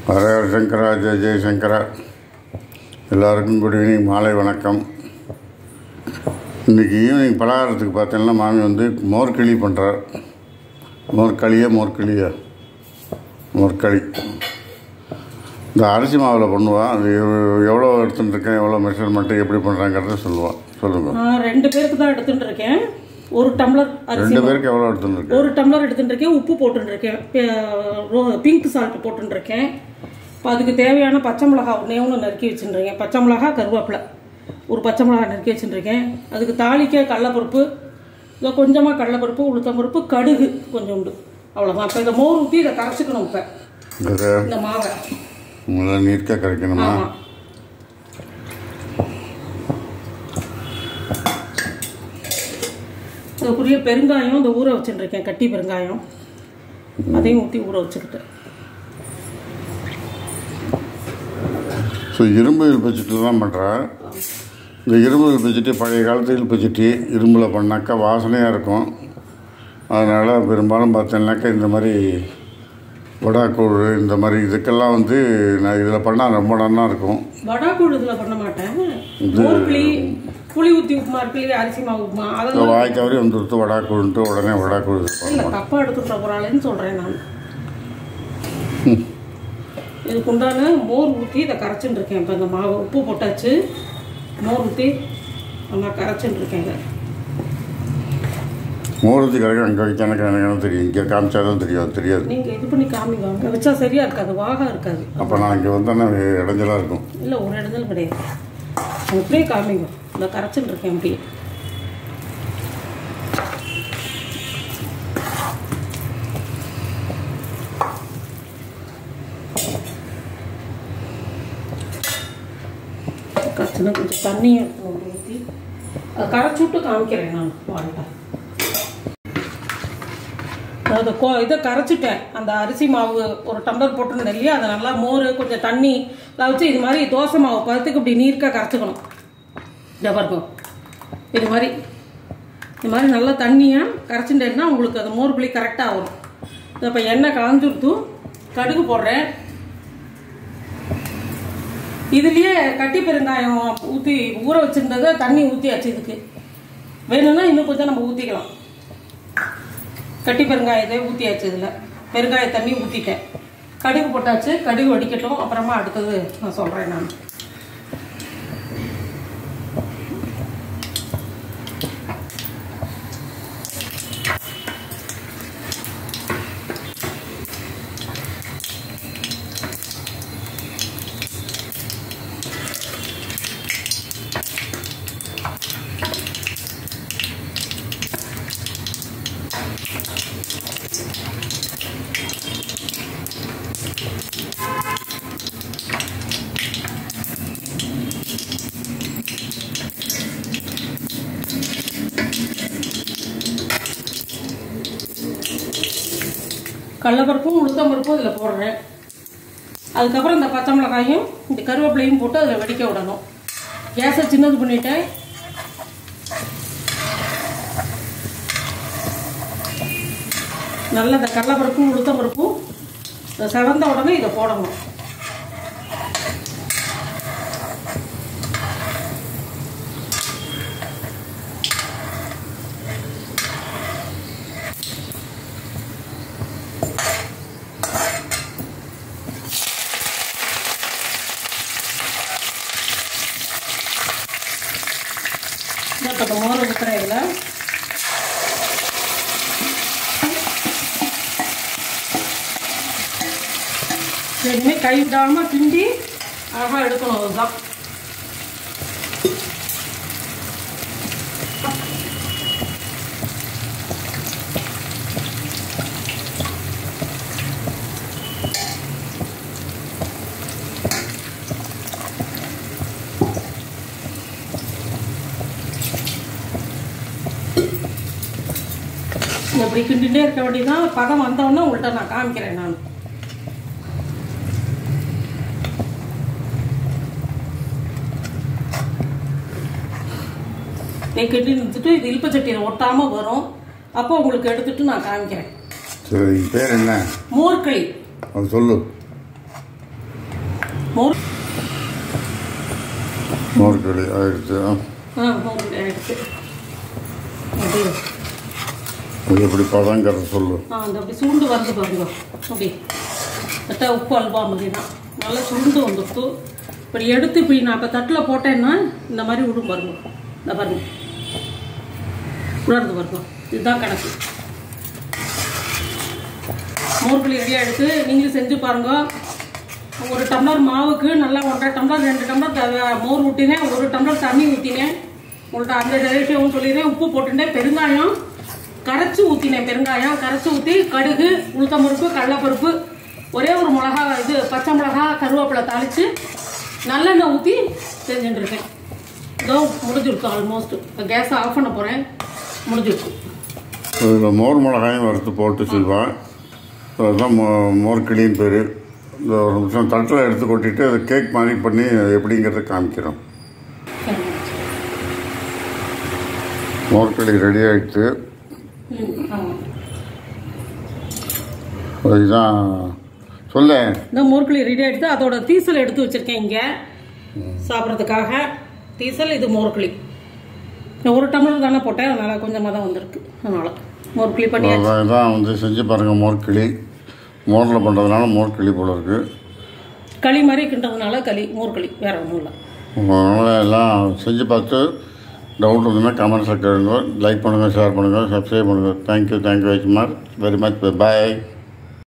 ஹரஹர சங்கரா ஜெய ஜெயசங்கரா எல்லாருக்கும் good evening மாலை வணக்கம் இன்றைக்கி ஈவினிங் பலகாரத்துக்கு பார்த்தீங்கன்னா மாமி வந்து மோர்களி பண்ணுறார் மோர்களியா மோர்களியா மோர்களி இந்த அரிசி மாவில் பண்ணுவான் அது எவ்வ- எவ்வளோ எடுத்துட்டு இருக்கேன் எவ்வளோ மெஷர்மெண்ட்டு எப்படி பண்ணுறாங்கிறத சொல்லுவான் சொல்லுங்கள் நான் ரெண்டு பேருக்கு தான் எடுத்துட்டு இருக்கேன் ஒரு டம்ளர் அரிசி ரெண்டு பேருக்கு எவ்வளோ எடுத்துட்டு இருக்கேன் ஒரு டம்ளர் எடுத்துட்டு இருக்கேன் உப்பு போட்டுட்டு இருக்கேன் பிங்க் சால்ட் போட்டுட்டு இருக்கேன் இப்போ அதுக்கு தேவையான பச்சை மிளகா ஒன்றே ஒன்று நறுக்கி வச்சுருக்கேன் பச்சை மிளகா கருவேப்பிலை ஒரு பச்சை மிளகா நறுக்கி வச்சுருக்கேன் அதுக்கு தாளிக்க கடலப்பருப்பு இதோ கொஞ்சமாக கடலப்பருப்பு உளுத்தம்பருப்பு கடுகு கொஞ்சோண்டு அவ்வளோதான் இப்போ இதை மோர் ஊற்றி இதை கரைச்சிக்கணும் இப்போ இதை இந்த மாவை முதல்ல நீர்க்க கரைக்கணுமா ஆமாம் இதுக்குரிய பெருங்காயம் இந்த ஊற வச்சுருக்கேன் கட்டி பெருங்காயம் அதையும் ஊற்றி ஊற வச்சுக்கிட்டேன் ஸோ இரும்பு இழுப்பச்சிட்டு தான் பண்ணுறேன் இந்த இரும்பு இழுப்பச்சிட்டு பழைய காலத்து இழுப்பச்சிட்டி இரும்பில் பண்ணாக்கா வாசனையாக இருக்கும் அதனால் பெரும்பாலும் பார்த்தீங்கன்னாக்கா இந்த மாதிரி வடாக்கூழ் இந்த மாதிரி இதுக்கெல்லாம் வந்து நான் இதில் பண்ணால் ரொம்ப நல்லா இருக்கும் வடாக்கூழ் இதில் பண்ண மாட்டேன் மோர் புளி புளி ஊற்றி உப்புமா இருக்கு இல்லையா அரிசி மாவு உப்புமா இந்த அதெல்லாம் வாய் தவறி வந்துடுத்து வடாக்கூழ்ன்ட்டு உடனே வடாக்கூழ் இது இல்லை பண்ணுவோம் தப்பாக எடுத்துகிட்ட போகிறாளேன்னு சொல்கிறேன் நான் இதுக்கு உண்டான மோர் ஊற்றி இதை கரைச்சின்னு இருக்கேன் இப்போ இந்த மாவு உப்பு போட்டாச்சு மோர் ஊற்றி நல்லா கரைச்சின்னு இருக்கேன் இதை மோரத்தி கரைக்க அங்கே வைக்க எனக்கு எனக்கு தெரியும் இங்கே காமிச்சா தான் தெரியும் அது தெரியாது நீங்கள் இது பண்ணி காமிங்க அங்கே வச்சா சரியாக இருக்காது வாகா இருக்காது அப்போ நான் இங்கே வந்தேன்னா இடைஞ்சலாக இருக்கும் இல்லை ஒரு இடத்துல கிடையாது அப்படியே காமிங்க இந்த கரைச்சிட்டு இருக்கேன் அப்படியே கரைச்சினா கொஞ்சம் தண்ணியும் இருக்கணும் அப்படி ஊற்றி அதை கரைச்சி விட்டு காமிக்கிறேன் நான் வாழ்க்கை அதை கோ இதை கரைச்சிட்டேன் அந்த அரிசி மாவு ஒரு டம்ளர் போட்டுருந்தேன் இல்லையா அதை நல்லா மோர் கொஞ்சம் தண்ணி அதை வச்சு இது மாதிரி தோசை மாவு பதத்துக்கு இப்படி நீர்க்காக கரைச்சிக்கணும் இதை பாருங்க இது மாதிரி இது மாதிரி நல்லா தண்ணியாக கரைச்சிட்டேன்னா உங்களுக்கு அந்த மோர் புளி கரெக்டாக வரும் இதை இப்போ எண்ணெய் காஞ்சுடுத்து கடுகு போடுறேன் இதுலேயே கட்டி பெருங்காயம் ஊற்றி ஊற வச்சுருந்ததை தண்ணி ஊற்றியாச்சு இதுக்கு வேணும்னா இன்னும் கொஞ்சம் நம்ம ஊற்றிக்கலாம் கட்டி பெருங்காயத்தை ஊற்றியாச்சு இதில் பெருங்காய தண்ணி ஊற்றிட்டேன் கடுகு போட்டாச்சு கடுகு வடிக்கட்டும் அப்புறமா அடுத்தது நான் சொல்கிறேன் நான் கடலப்பருப்பும் உளுத்தம்பருப்பும் இதில் போடுறேன் அதுக்கப்புறம் இந்த பச்சை மிளகாயும் இந்த கருவேப்பிலையும் போட்டு அதில் வெடிக்க விடணும் கேஸை சின்னது பண்ணிட்டேன் நல்ல இந்த கடலப்பருப்பும் உளுத்தம்பருப்பும் இந்த செவந்த உடனே இதை போடணும் இந்த இப்போ மோர் ஊற்றுறேன் இதில் இனிமேல் கை விடாமல் கிண்டி அழகாக எடுக்கணும் அதுதான் இப்படி கிண்டிகிட்டே இருக்க வேண்டியதான் பதம் வந்தவொடனே உங்கள்கிட்ட நான் காமிக்கிறேன் நான் இதை கிண்டி நிறுத்திட்டு இது இழுப்ப சட்டியில் ஒட்டாமல் வரும் அப்போ உங்களுக்கு எடுத்துட்டு நான் காமிக்கிறேன் சரி பேர் என்ன மோர்களி அது சொல்லு மோர் மோர்களி ஆயிடுச்சு ஆ. ஆ மோர் ஆயிடுச்சு அப்படியே இது எப்படி பதங்கிறத சொல்லு ஆ அந்த அப்படி சுருண்டு வருது பாருங்க அப்படி கரெக்டா உப்பு அல்வா மாதிரி தான் நல்லா சுருண்டு வந்துடுத்து இப்படி எடுத்து இப்படி நான் இப்போ தட்டில் போட்டேன்னா இந்த மாதிரி விடும் பாருங்க இந்த பாருங்க விடாது பாருங்க இதுதான் கணக்கு மோர்களி ரெடியாக எடுத்து நீங்களும் செஞ்சு பாருங்க ஒரு டம்ளர் மாவுக்கு நல்லா ஒன்றரை டம்ளர் ரெண்டு டம்ளர் த- மோர் ஊற்றினேன் ஒரு டம்ளர் தண்ணி ஊற்றினேன் உங்கள்கிட்ட அந்த டெலிஷியும் சொல்லிடுறேன் உப்பு போட்டுட்டேன் பெருங்காயம் கரைச்சி ஊற்றினேன் பெருங்காயம் கரைச்சி ஊற்றி கடுகு உளுத்தம்பருப்பு கடலைப்பருப்பு ஒரே ஒரு மிளகா இது பச்சை மிளகா கருவேப்பிலை தாளித்து நல்லெண்ணெய் ஊற்றி செஞ்சுட்டு இருக்கேன் இதோ முடிஞ்சிருக்கு ஆல்மோஸ்ட் இப்போ கேஸை ஆஃப் பண்ண போகிறேன் முடிஞ்சிருக்கு இதில் மோர் மிளகாயும் வறுத்து போட்டு செய்வான் அதுதான் மோ மோர்கிளின்னு பேர் இந்த ஒரு நிமிஷம் தட்டில் எடுத்து கொட்டிட்டு அதை கேக் மாதிரி பண்ணி எப்படிங்கிறத காமிக்கிறோம் மோர்களி ரெடி ஆயிடுச்சு ம் ஆமாம் இதுதான் சொல்ல இந்த மோர்களி ரெடி ஆகிடுது அதோட தீசல் எடுத்து வச்சிருக்கேன் இங்கே சாப்பிட்றதுக்காக தீசல் இது மோர்களி நான் ஒரு டம்ளர் தானே போட்டேன் அதனால் கொஞ்சமாக தான் வந்திருக்கு அதனால் மோர்களி பண்ணியாச்சு அதான் இதான் வந்து செஞ்சு பாருங்கள் மோர்கிளி மோரில் பண்ணுறதுனால மோர்கிளி போல இருக்குது களி மாதிரி கிண்டதுனால களி மோர்களி வேற ஒன்றும் இல்லை அதனால் எல்லாம் செஞ்சு பார்த்து டவுட் இருந்ததுன்னா கமெண்ட்ஸில் கேளுங்க லைக் பண்ணுங்கள் ஷேர் பண்ணுங்கள் சப்ஸ்கிரைப் பண்ணுங்கள் thank you thank you very much very much பாய்